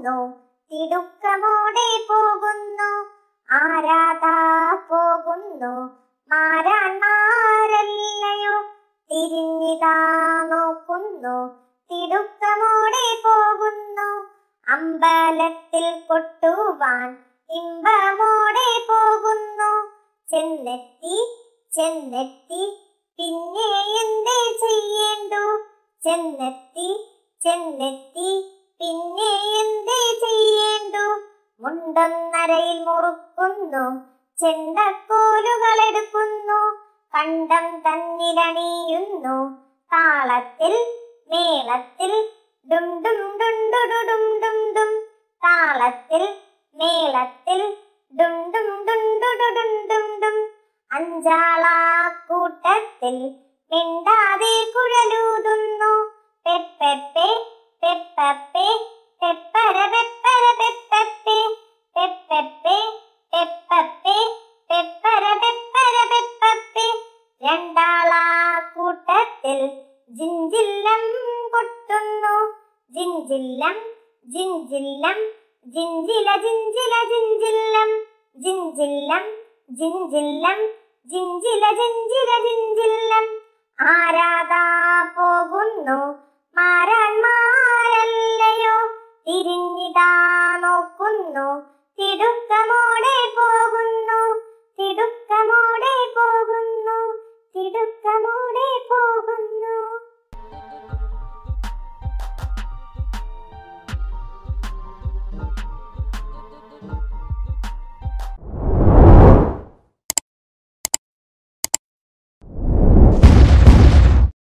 പോകുന്നു തിടുക്കമോടെ പോകുന്നു ആരാതാ പോകുന്നു മാരാന്മാരല്ലയോ തിരിഞ്ഞിതാ നോക്കുന്നു തിടുക്കമോടെ പോകുന്നു അമ്പലത്തിൽ കൊട്ടുവാൻ ഇമ്പമോടെ പോകുന്നു ചെന്നെത്തി ചെന്നെത്തി പിന്നെ എന്തേ ചെയ്യേണ്ടു ചെന്നെത്തി ചെന്നെത്തി പിന്നെ എന്തേ ചെയ്യേണ്ടു മുണ്ടൊന്നരയിൽ മുറുക്കുന്നു ചെണ്ടക്കോലുകൾ എടുക്കുന്നു കണ്ടം തന്നിലണിയുന്നു താളത്തിൽ മേളത്തിൽ ഡും ഡും ഡുണ്ടുടുടും ഡും ഡും താളത്തിൽ മേളത്തിൽ ഡും ഡും ഡുണ്ടുടുടും ഡും ഡും അഞ്ചാളാ കൂട്ടത്തിൽ മിണ്ടാതെ കുഴലൂതുന്നു പെപ്പെപ്പെ പെപ്പപ്പെ പെപ്പര പെപ്പര പെപ്പപ്പെ പെപ്പെപ്പെ പെപ്പപ്പെ പെപ്പര പെപ്പര പെപ്പപ്പെ രണ്ടാളാ കൂട്ടത്തിൽ ജിഞ്ചില്ലം കൊട്ടുന്നു ജിഞ്ചില്ലം ജിഞ്ചില്ലം ജിഞ്ചില ജിഞ്ചില ജിഞ്ചില്ലം ജിഞ്ചില്ലം ജിഞ്ചില്ലം ജിഞ്ചില ജിഞ്ചില ജിഞ്ചില്ലം ആരാതാ പോകുന്നു മാരാന്മാരല്ലയോ തിരിഞ്ഞിതാ നോക്കുന്നു തിടുക്കമോ